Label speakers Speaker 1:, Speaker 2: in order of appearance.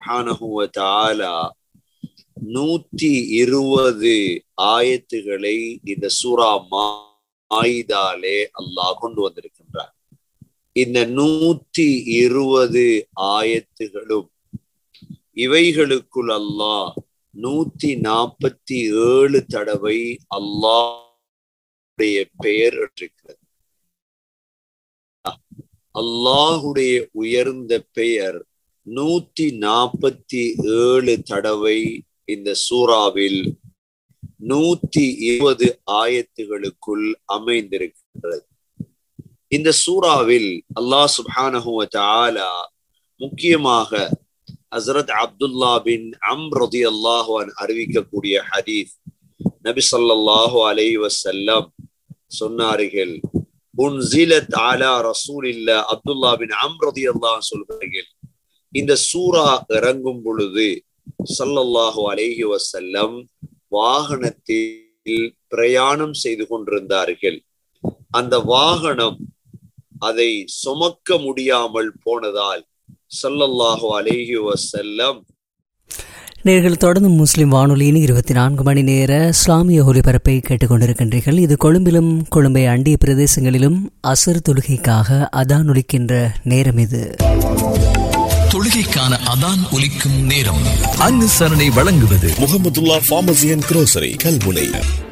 Speaker 1: சுப்ஹானஹு வ தஆலா நூத்தி இருபது ஆயத்துகளை இந்த சூரா மாயிதாலே அல்லாஹ் கொண்டு வந்திருக்கின்றார் இந்த நூத்தி இருபது ஆயத்துகளும் இவைகளுக்குள் அல்லாஹ் நூத்தி நாற்பத்தி ஏழு தடவை அல்லாஹுடைய பெயர் இருக்கிறது அல்லாஹுடைய உயர்ந்த பெயர் நூத்தி நாற்பத்தி ஏழு தடவை இந்த சூறாவில் நூத்தி இருபது ஆயத்துகளுக்குள் அமைந்திருக்கின்றது இந்த சூறாவில் அல்லாஹ் சுப்ஹானஹு வ தஆலா முக்கியமாக ஹசரத் அப்துல்லா பின் அம் ரதி அல்லாஹு அறிவிக்கக்கூடிய ஹதீஸ் நபி ஸல்லல்லாஹு அலைஹி வஸல்லம் சொன்னார்கள் உன்சிலத் அலா ரசூலில்லா அப்துல்லா பின் அம் ரதி அல்லாஹ் சொல்கிறார்கள் இந்த சூரா இறங்கும் பொழுது ஸல்லல்லாஹு அலைஹி வஸல்லம் வாகனத்தில் பிரயாணம் செய்து கொண்டிருந்தார்கள் அந்த வாகனம் அதை சுமக்க முடியாமல் போனதால் ஸல்லல்லாஹு அலைஹி வஸல்லம்
Speaker 2: நேர்கள் தொடர்ந்து முஸ்லிம் வானொலியின் இருபத்தி நான்கு மணி நேர இஸ்லாமிய ஒலிபரப்பை கேட்டுக்கொண்டிருக்கின்றீர்கள் இது கொழும்பிலும் கொழும்பை அண்டிய பிரதேசங்களிலும் அசர் தொழுகைக்காக அதான் ஒலிக்கின்ற நேரம் இது
Speaker 3: தொழுகைக்கான அதான் ஒலிக்கும் நேரம் அனுசரணை வழங்குவது
Speaker 4: Muhammadullah pharmacy and grocery Kalmunai